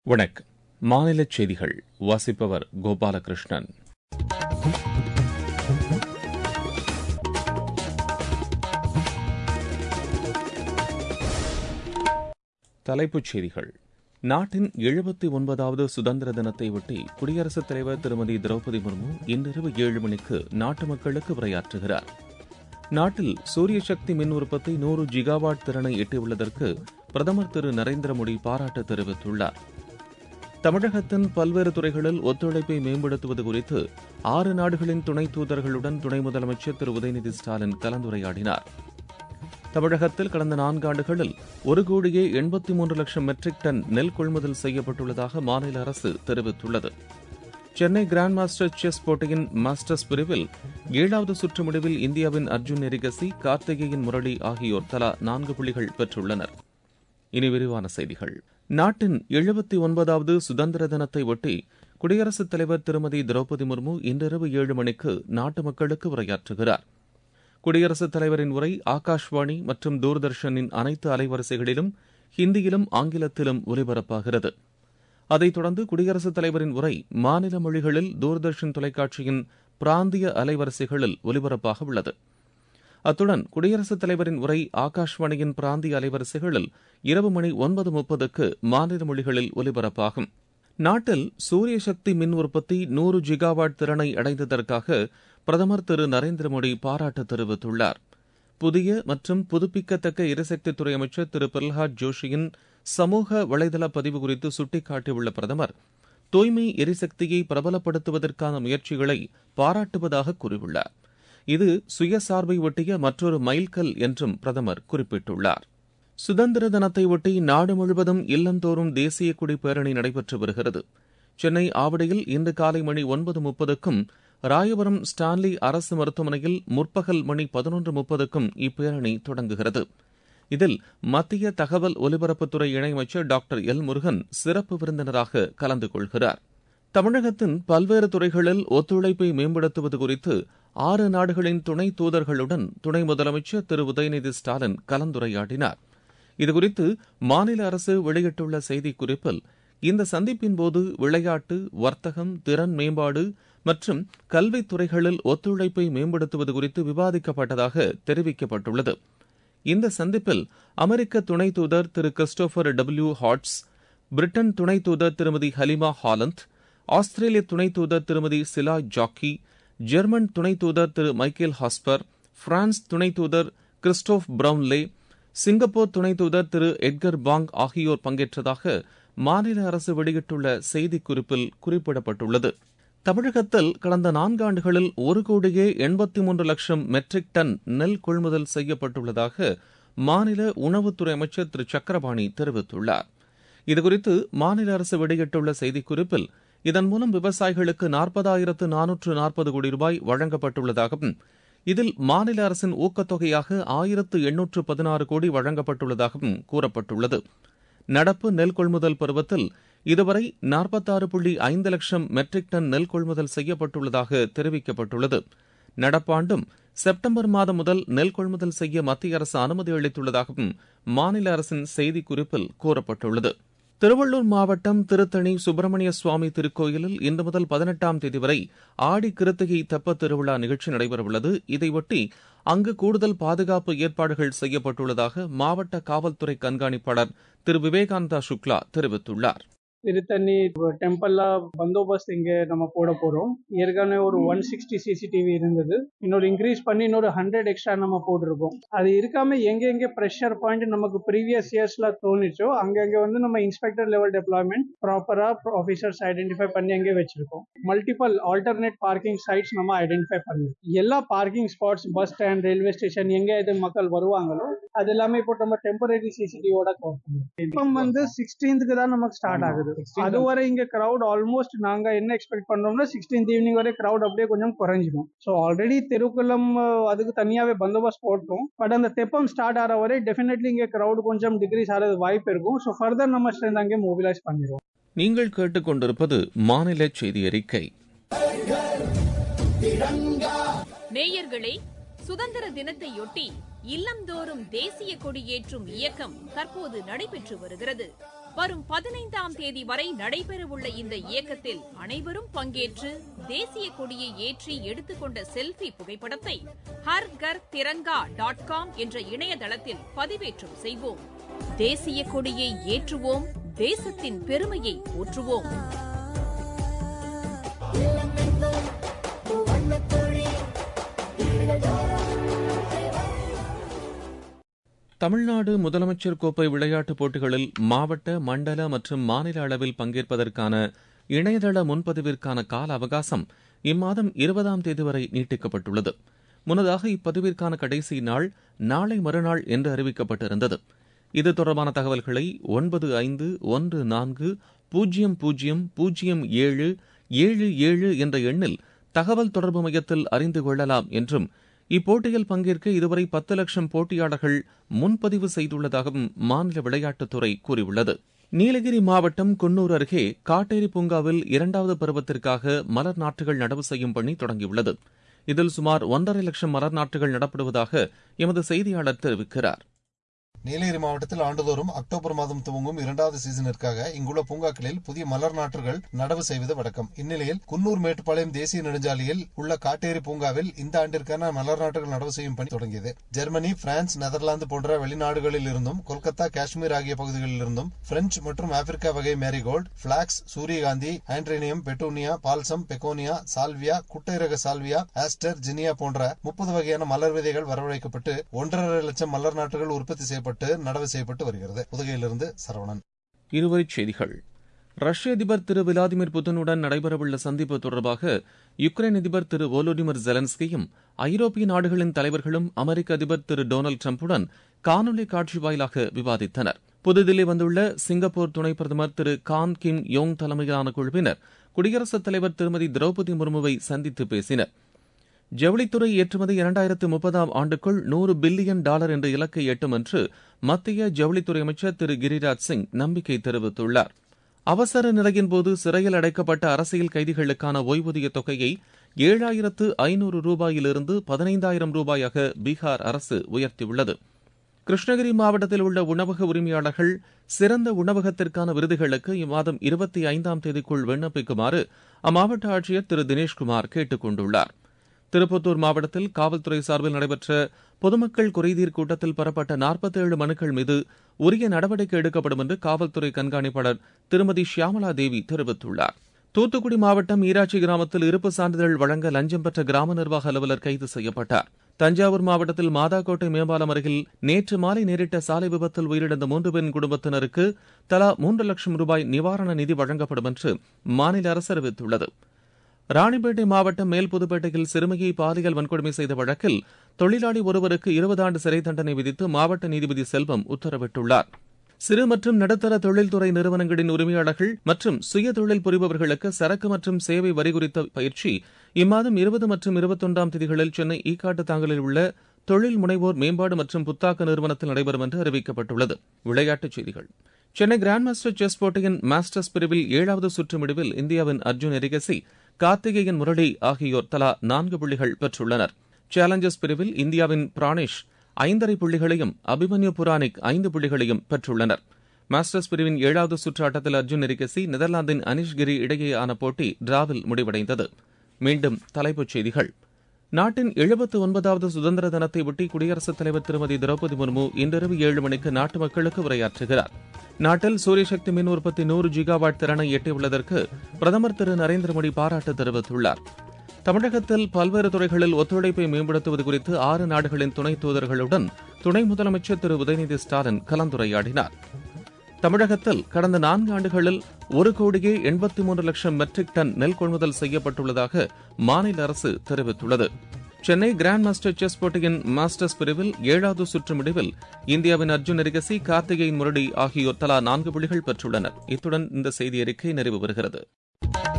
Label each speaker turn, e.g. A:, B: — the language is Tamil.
A: வணக்கம் மாநிலச் செய்திகள் வாசிப்பவர் கோபாலகிருஷ்ணன் தலைப்புச் செய்திகள் நாட்டின் எழுபத்தி ஒன்பதாவது சுதந்திர தினத்தையொட்டி குடியரசுத் தலைவர் திருமதி திரௌபதி முர்மு இன்றிரவு ஏழு மணிக்கு நாட்டு மக்களுக்கு உரையாற்றுகிறார் நாட்டில் சூரிய சக்தி மின் உற்பத்தி நூறு ஜிகாவாட் திறனை எட்டியுள்ளதற்கு பிரதமர் திரு நரேந்திர மோடி பாராட்டு தெரிவித்துள்ளார் தமிழகத்தின் பல்வேறு துறைகளில் ஒத்துழைப்பை மேம்படுத்துவது குறித்து ஆறு நாடுகளின் துணை தூதர்களுடன் துணை முதலமைச்சர் திரு உதயநிதி ஸ்டாலின் கலந்துரையாடினார் தமிழகத்தில் கடந்த நான்காண்டுகளில் ஒரு கோடியே எண்பத்தி மூன்று லட்சம் மெட்ரிக் டன் நெல் கொள்முதல் செய்யப்பட்டுள்ளதாக மாநில அரசு தெரிவித்துள்ளது சென்னை கிராண்ட் மாஸ்டர் செஸ் போட்டியின் மாஸ்டர்ஸ் பிரிவில் ஏழாவது சுற்று முடிவில் இந்தியாவின் அர்ஜுன் எரிகசி கார்த்திகேயன் முரளி ஆகியோர் தலா நான்கு புள்ளிகள் பெற்றுள்ளனர் இனி விரிவான செய்திகள் நாட்டின் எழுபத்தி ஒன்பதாவது சுதந்திர தினத்தை ஒட்டி குடியரசுத் தலைவர் திருமதி திரௌபதி முர்மு இன்றிரவு ஏழு மணிக்கு நாட்டு மக்களுக்கு உரையாற்றுகிறார் குடியரசுத் தலைவரின் உரை ஆகாஷ்வாணி மற்றும் தூர்தர்ஷனின் அனைத்து அலைவரிசைகளிலும் ஹிந்தியிலும் ஆங்கிலத்திலும் ஒலிபரப்பாகிறது அதைத் தொடர்ந்து குடியரசுத் தலைவரின் உரை மாநில மொழிகளில் தூர்தர்ஷன் தொலைக்காட்சியின் பிராந்திய அலைவரிசைகளில் ஒலிபரப்பாக உள்ளது அத்துடன் குடியரசுத் தலைவரின் உரை ஆகாஷ்வாணியின் பிராந்திய அலைவரிசைகளில் இரவு மணி ஒன்பது முப்பதுக்கு மாநில மொழிகளில் ஒலிபரப்பாகும் நாட்டில் சூரிய சக்தி மின் உற்பத்தி நூறு ஜிகாவாட் திறனை அடைந்ததற்காக பிரதமர் திரு நரேந்திர மோடி பாராட்டு தெரிவித்துள்ளார் புதிய மற்றும் புதுப்பிக்கத்தக்க எரிசக்தித்துறை அமைச்சர் திரு பிரல்ஹாத் ஜோஷியின் சமூக வலைதள பதிவு குறித்து சுட்டிக்காட்டியுள்ள பிரதமர் தூய்மை எரிசக்தியை பிரபலப்படுத்துவதற்கான முயற்சிகளை பாராட்டுவதாக கூறியுள்ளார் இது சுயசார்பை ஒட்டிய மற்றொரு மைல்கல் என்றும் பிரதமர் குறிப்பிட்டுள்ளார் சுதந்திர தினத்தை ஒட்டி நாடு முழுவதும் இல்லந்தோறும் தேசிய கொடி பேரணி நடைபெற்று வருகிறது சென்னை ஆவடியில் இன்று காலை மணி ஒன்பது முப்பதுக்கும் ராயபுரம் ஸ்டான்லி அரசு மருத்துவமனையில் முற்பகல் மணி பதினொன்று முப்பதுக்கும் இப்பேரணி தொடங்குகிறது இதில் மத்திய தகவல் ஒலிபரப்புத்துறை இணையமைச்சர் டாக்டர் எல் முருகன் சிறப்பு விருந்தினராக கலந்து கொள்கிறார் தமிழகத்தின் பல்வேறு துறைகளில் ஒத்துழைப்பை மேம்படுத்துவது குறித்து ஆறு நாடுகளின் துணை தூதர்களுடன் துணை முதலமைச்சர் திரு உதயநிதி ஸ்டாலின் கலந்துரையாடினார் இதுகுறித்து மாநில அரசு வெளியிட்டுள்ள செய்திக்குறிப்பில் இந்த சந்திப்பின் போது விளையாட்டு வர்த்தகம் திறன் மேம்பாடு மற்றும் கல்வித் துறைகளில் ஒத்துழைப்பை மேம்படுத்துவது குறித்து விவாதிக்கப்பட்டதாக தெரிவிக்கப்பட்டுள்ளது இந்த சந்திப்பில் அமெரிக்க துணை தூதர் திரு கிறிஸ்டோபர் டபிள்யூ ஹாட்ஸ் பிரிட்டன் துணை தூதர் திருமதி ஹலிமா ஹாலந்த் ஆஸ்திரேலிய துணை தூதர் திருமதி சிலா ஜாக்கி ஜெர்மன் துணை தூதர் திரு மைக்கேல் ஹாஸ்பர் பிரான்ஸ் துணை தூதர் கிறிஸ்டோப் பிரவுன்லே சிங்கப்பூர் துணை தூதர் திரு எட்கர் பாங் ஆகியோர் பங்கேற்றதாக மாநில அரசு வெளியிட்டுள்ள செய்திக்குறிப்பில் குறிப்பிடப்பட்டுள்ளது தமிழகத்தில் கடந்த நான்காண்டுகளில் ஒரு கோடியே எண்பத்தி மூன்று லட்சம் மெட்ரிக் டன் நெல் கொள்முதல் செய்யப்பட்டுள்ளதாக மாநில உணவுத்துறை அமைச்சர் திரு சக்கரபாணி தெரிவித்துள்ளார் இதுகுறித்து மாநில அரசு வெளியிட்டுள்ள செய்திக்குறிப்பில் இதன் மூலம் விவசாயிகளுக்கு நாற்பதாயிரத்து நானூற்று நாற்பது கோடி ரூபாய் வழங்கப்பட்டுள்ளதாகவும் இதில் மாநில அரசின் ஊக்கத்தொகையாக ஆயிரத்து எண்ணூற்று பதினாறு கோடி வழங்கப்பட்டுள்ளதாகவும் கூறப்பட்டுள்ளது நடப்பு நெல் கொள்முதல் பருவத்தில் இதுவரை நாற்பத்தாறு புள்ளி ஐந்து லட்சம் மெட்ரிக் டன் நெல் கொள்முதல் செய்யப்பட்டுள்ளதாக தெரிவிக்கப்பட்டுள்ளது நடப்பாண்டும் செப்டம்பர் மாதம் முதல் நெல் கொள்முதல் செய்ய மத்திய அரசு அனுமதி அளித்துள்ளதாகவும் மாநில அரசின் செய்திக்குறிப்பில் கூறப்பட்டுள்ளது திருவள்ளூர் மாவட்டம் திருத்தணி சுப்பிரமணிய சுவாமி திருக்கோயிலில் இன்று முதல் பதினெட்டாம் தேதி வரை ஆடி கிருத்திகை தெப்ப திருவிழா நிகழ்ச்சி நடைபெறவுள்ளது இதையொட்டி அங்கு கூடுதல் பாதுகாப்பு ஏற்பாடுகள் செய்யப்பட்டுள்ளதாக மாவட்ட காவல்துறை கண்காணிப்பாளர் திரு விவேகானந்தா சுக்லா தெரிவித்துள்ளார்
B: திருத்தண்ணி டெம்பிள்ல பந்தோபஸ்த் இங்க நம்ம போட போறோம் ஏற்கனவே ஒரு ஒன் சிக்ஸ்டி சிசிடிவி இருந்தது இன்னொரு இன்க்ரீஸ் பண்ணி இன்னொரு ஹண்ட்ரட் எக்ஸ்ட்ரா நம்ம போட்டிருக்கோம் அது இருக்காம எங்க எங்க ப்ரெஷர் பாயிண்ட் நமக்கு ப்ரீவியஸ் இயர்ஸ்ல தோணுச்சோ அங்கங்க வந்து நம்ம இன்ஸ்பெக்டர் லெவல் டெவலப்மெண்ட் ப்ராப்பரா ஆஃபீஸர்ஸ் ஐடென்டிஃபை பண்ணி அங்கே வச்சிருக்கோம் மல்டிபிள் ஆல்டர்னேட் பார்க்கிங் சைட்ஸ் நம்ம ஐடென்டிஃபை பண்ணி எல்லா parking spots bus stand railway station எங்க இது மக்கள் வருவாங்களோ அது எல்லாமே இப்போ நம்ம டெம்பரரி சிசிடிவியோட கவர் பண்ணுவோம் இப்போ வந்து சிக்ஸ்டீன்த்துக்கு தான் நமக்கு ஸ்டார்ட் ஆகுது அதுவரை இங்க கிரௌட் ஆல்மோஸ்ட் நாங்க என்ன எக்ஸ்பெக்ட் பண்றோம்னா சிக்ஸ்டீன்த் ஈவினிங் வரை கிரௌட் அப்படியே கொஞ்சம் குறைஞ்சிடும் ஸோ ஆல்ரெடி திருக்குளம் அதுக்கு தனியாவே பந்தோபஸ்த் போட்டோம் பட் அந்த தெப்பம் ஸ்டார்ட் ஆகிற வரை டெஃபினெட்லி இங்க கிரௌட் கொஞ்சம் டிகிரீஸ் ஆகிறது வாய்ப்பு இருக்கும் ஸோ ஃபர்தர் நம்ம ஸ்ட்ரென்த் அங்கே மொபிலைஸ் பண்ணிடுவோம்
A: நீங்கள் கேட்டுக்கொண்டிருப்பது மாநில செய்தி அறிக்கை
C: நேயர்களே சுதந்திர தினத்தையொட்டி இல்லந்தோறும் தேசிய கொடியேற்றும் இயக்கம் தற்போது நடைபெற்று வருகிறது வரும் பதினைந்தாம் தேதி வரை நடைபெறவுள்ள இந்த இயக்கத்தில் அனைவரும் பங்கேற்று தேசிய கொடியை ஏற்றி எடுத்துக்கொண்ட செல்ஃபி புகைப்படத்தை ஹர் கர் திரங்கா டாட் காம் என்ற இணையதளத்தில் பதிவேற்றம் செய்வோம் தேசிய கொடியை ஏற்றுவோம் தேசத்தின் பெருமையை போற்றுவோம்
A: தமிழ்நாடு முதலமைச்சர் கோப்பை விளையாட்டுப் போட்டிகளில் மாவட்ட மண்டல மற்றும் மாநில அளவில் பங்கேற்பதற்கான இணையதள முன்பதிவிற்கான கால அவகாசம் இம்மாதம் இருபதாம் தேதி வரை நீட்டிக்கப்பட்டுள்ளது முன்னதாக இப்பதிவிற்கான கடைசி நாள் நாளை மறுநாள் என்று அறிவிக்கப்பட்டிருந்தது இது தொடர்பான தகவல்களை ஒன்பது ஐந்து ஒன்று நான்கு பூஜ்ஜியம் பூஜ்ஜியம் பூஜ்ஜியம் ஏழு ஏழு ஏழு என்ற எண்ணில் தகவல் தொடர்பு மையத்தில் அறிந்து கொள்ளலாம் என்றும் இப்போட்டியில் பங்கேற்க இதுவரை பத்து லட்சம் போட்டியாளர்கள் முன்பதிவு செய்துள்ளதாகவும் மாநில விளையாட்டுத்துறை கூறியுள்ளது நீலகிரி மாவட்டம் குன்னூர் அருகே காட்டேரி பூங்காவில் இரண்டாவது பருவத்திற்காக மலர் நாற்றுகள் நடவு செய்யும் பணி தொடங்கியுள்ளது இதில் சுமார் ஒன்றரை லட்சம் மலர் நாற்றுகள் நடப்படுவதாக எமது செய்தியாளர் தெரிவிக்கிறார்
D: நீலகிரி மாவட்டத்தில் ஆண்டுதோறும் அக்டோபர் மாதம் துவங்கும் இரண்டாவது சீசனிற்காக இங்குள்ள பூங்காக்களில் புதிய மலர் நாற்றுகள் நடவு செய்வது வழக்கம் இந்நிலையில் குன்னூர் மேட்டுப்பாளையம் தேசிய நெடுஞ்சாலையில் உள்ள காட்டேரி பூங்காவில் இந்த ஆண்டிற்கான மலர் நாற்றுகள் நடவு செய்யும் பணி தொடங்கியது ஜெர்மனி பிரான்ஸ் நெதர்லாந்து போன்ற வெளிநாடுகளில் இருந்தும் கொல்கத்தா காஷ்மீர் ஆகிய பகுதிகளில் இருந்தும் பிரெஞ்சு மற்றும் ஆப்பிரிக்கா வகை மேரிகோல்ட் பிளாக்ஸ் சூரியகாந்தி ஆண்ட்ரேனியம் பெட்டூனியா பால்சம் பெகோனியா சால்வியா குட்டை ரக சால்வியா ஆஸ்டர் ஜினியா போன்ற முப்பது வகையான மலர் விதைகள் வரவழைக்கப்பட்டு ஒன்றரை லட்சம் மலர் நாற்றுகள் உற்பத்தி செய்யப்பட்டு செய்யப்பட்டு நடவு செய்யப்பட்டு வருகிறது புதுகையிலிருந்து சரவணன்
A: இருவரிச் செய்திகள் ரஷ்ய அதிபர் திரு விளாடிமிர் புட்டினுடன் நடைபெறவுள்ள சந்திப்பு தொடர்பாக யுக்ரைன் அதிபர் திரு வோலோடிமிர் ஜெலன்ஸ்கியும் ஐரோப்பிய நாடுகளின் தலைவர்களும் அமெரிக்க அதிபர் திரு டொனால்டு டிரம்புடன் காணொலி காட்சி வாயிலாக விவாதித்தனர் புதுதில்லி வந்துள்ள சிங்கப்பூர் துணை பிரதமர் திரு கான் கிம் யோங் தலைமையிலான குழுவினர் குடியரசுத் தலைவர் திருமதி திரௌபதி முர்முவை சந்தித்து பேசினர் ஜவுளித்துறை ஏற்றுமதி இரண்டாயிரத்து முப்பதாம் ஆண்டுக்குள் நூறு பில்லியன் டாலர் என்ற இலக்கை எட்டும் என்று மத்திய ஜவுளித்துறை அமைச்சர் திரு கிரிராஜ் சிங் நம்பிக்கை தெரிவித்துள்ளார் அவசர நிலையின்போது சிறையில் அடைக்கப்பட்ட அரசியல் கைதிகளுக்கான ஓய்வூதிய தொகையை ஏழாயிரத்து ஐநூறு ரூபாயிலிருந்து பதினைந்தாயிரம் ரூபாயாக பீகார் அரசு உயர்த்தியுள்ளது கிருஷ்ணகிரி மாவட்டத்தில் உள்ள உணவக உரிமையாளர்கள் சிறந்த உணவகத்திற்கான விருதுகளுக்கு இம்மாதம் இருபத்தி ஐந்தாம் தேதிக்குள் விண்ணப்பிக்குமாறு அம்மாவட்ட ஆட்சியர் திரு தினேஷ்குமார் கேட்டுக் கொண்டுள்ளார் திருப்பத்தூர் மாவட்டத்தில் காவல்துறை சார்பில் நடைபெற்ற பொதுமக்கள் குறைதீர் கூட்டத்தில் பெறப்பட்ட நாற்பத்தேழு மனுக்கள் மீது உரிய நடவடிக்கை எடுக்கப்படும் என்று காவல்துறை கண்காணிப்பாளர் திருமதி ஷியாமலா தேவி தெரிவித்துள்ளார் தூத்துக்குடி மாவட்டம் ஈராட்சி கிராமத்தில் இருப்பு சான்றிதழ் வழங்க லஞ்சம் பெற்ற கிராம நிர்வாக அலுவலர் கைது செய்யப்பட்டார் தஞ்சாவூர் மாவட்டத்தில் மாதாக்கோட்டை மேம்பாலம் அருகில் நேற்று மாலை நேரிட்ட சாலை விபத்தில் உயிரிழந்த மூன்று பெண் குடும்பத்தினருக்கு தலா மூன்று லட்சம் ரூபாய் நிவாரண நிதி வழங்கப்படும் என்று மாநில அரசு அறிவித்துள்ளது ராணிப்பேட்டை மாவட்டம் மேல் புதுப்பேட்டையில் சிறுமியை பாலியல் வன்கொடுமை செய்த வழக்கில் தொழிலாளி ஒருவருக்கு இருபது ஆண்டு சிறை தண்டனை விதித்து மாவட்ட நீதிபதி செல்வம் உத்தரவிட்டுள்ளார் சிறு மற்றும் நடுத்தர தொழில்துறை நிறுவனங்களின் உரிமையாளர்கள் மற்றும் சுய தொழில் புரிபவர்களுக்கு சரக்கு மற்றும் சேவை வரி குறித்த பயிற்சி இம்மாதம் இருபது மற்றும் இருபத்தொன்றாம் தேதிகளில் சென்னை ஈக்காட்டு தாங்கலில் உள்ள தொழில் முனைவோர் மேம்பாடு மற்றும் புத்தாக்க நிறுவனத்தில் நடைபெறும் என்று அறிவிக்கப்பட்டுள்ளது விளையாட்டுச் செய்திகள் சென்னை கிராண்ட் மாஸ்டர் செஸ் போட்டியின் மாஸ்டர்ஸ் பிரிவில் ஏழாவது சுற்று முடிவில் இந்தியாவின் அர்ஜுன் எரிகசி கார்த்திகேயன் முரளி ஆகியோர் தலா நான்கு புள்ளிகள் பெற்றுள்ளனர் சேலஞ்சர்ஸ் பிரிவில் இந்தியாவின் பிரானேஷ் ஐந்தரை புள்ளிகளையும் அபிமன்யு புரானிக் ஐந்து புள்ளிகளையும் பெற்றுள்ளனர் மாஸ்டர்ஸ் பிரிவின் ஏழாவது சுற்று ஆட்டத்தில் அர்ஜுன் எரிகசி நெதர்லாந்தின் அனிஷ் கிரி இடையேயான போட்டி டிராவில் முடிவடைந்தது மீண்டும் தலைப்புச் செய்திகள் நாட்டின் எழுபத்து ஒன்பதாவது சுதந்திர தினத்தை ஒட்டி குடியரசுத் தலைவர் திருமதி திரௌபதி முர்மு இன்றிரவு ஏழு மணிக்கு நாட்டு மக்களுக்கு உரையாற்றுகிறார் நாட்டில் சூரிய சக்தி மின் உற்பத்தி நூறு ஜிகாவாட் திறனை எட்டியுள்ளதற்கு பிரதமர் திரு நரேந்திர மோடி பாராட்டு தெரிவித்துள்ளார் தமிழகத்தில் பல்வேறு துறைகளில் ஒத்துழைப்பை மேம்படுத்துவது குறித்து ஆறு நாடுகளின் துணை தூதர்களுடன் துணை முதலமைச்சர் திரு உதயநிதி ஸ்டாலின் கலந்துரையாடினார் தமிழகத்தில் கடந்த நான்கு ஆண்டுகளில் ஒரு கோடியே எண்பத்தி மூன்று லட்சம் மெட்ரிக் டன் நெல் கொள்முதல் செய்யப்பட்டுள்ளதாக மாநில அரசு தெரிவித்துள்ளது சென்னை கிராண்ட் மாஸ்டர் செஸ் போட்டியின் மாஸ்டர்ஸ் பிரிவில் ஏழாவது சுற்று முடிவில் இந்தியாவின் அர்ஜுன் எரிகசி கார்த்திகேயன் முரளி ஆகியோர் தலா நான்கு புள்ளிகள் பெற்றுள்ளனர் இத்துடன் இந்த செய்தி அறிக்கை நிறைவு பெறுகிறது